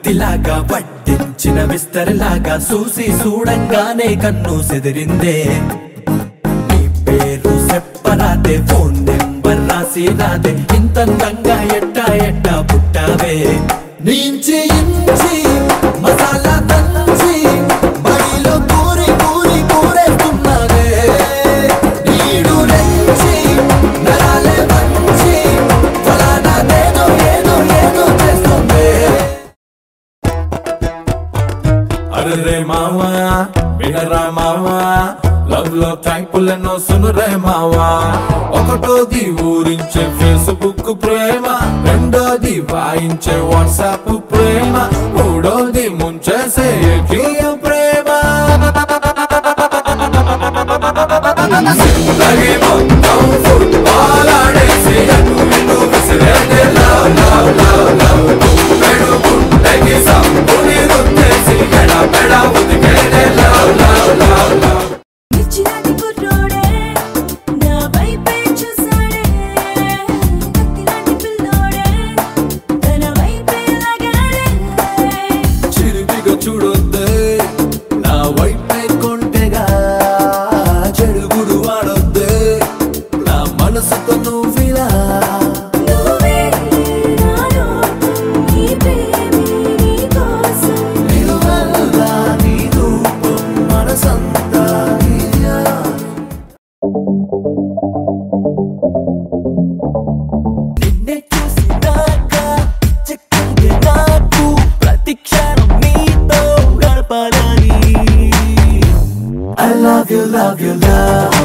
కత్తిలాగా పట్టించిన విస్తరలాగా చూసి చూడంగానే కన్ను సెదిరిందే నీ పేరు చెప్పరాదే ఫోన్ నెంబర్ రాసి రాదే ఇంతందంగా ఎట్టా ఎట్టా పుట్టావే నీంచి ఇంచి మసాలా దంచి బడిలో కూరి కూరి కూరేస్తున్నావే నీడు నెంచి నరాలే మంచి ఫలానా నేను ఏదో ఏదో చేస్తుంది అరే మావా వినరా మావా లవ్ లో టైపులను సునురే మావా ఒకటోది ఊరించే ఫేస్బుక్ ప్రేమ రెండోది వాయించే వాట్సాప్ ప్రేమ మూడోది ముంచేసే ఏకీయ ప్రేమ జిందగీ మొత్తం ఫుట్బాల్ ఆడేసి అటు ఇటు విసిరేదే లవ్ లవ్ లవ్ లవ్ పెడు గుండెకి సంపుని రుద్దేసి ఎడ పెడ ఉదికేదే లవ్ లవ్ లవ్ లవ్ మిర్చిలాంటి కుర్రోడే నా వైపే చూసాడే కత్తిలాంటి పిల్లోడే తన వైపే లాగాడే చిరుదిగా చూడొద్దే నా వైపే కొంటెగా చెడుగుడు వాడొద్దే నా మనసుతో నువ్విలా నువ్వే నాలో నీ ప్రేమే నీ కోసం నిలువెల్లా నీ రూపం మనసంతా నీ ధ్యానం. నిన్నే చూసినాక చిక్కింది నాకు ప్రతి క్షణం నీతో గడపాలని I love you, love you, love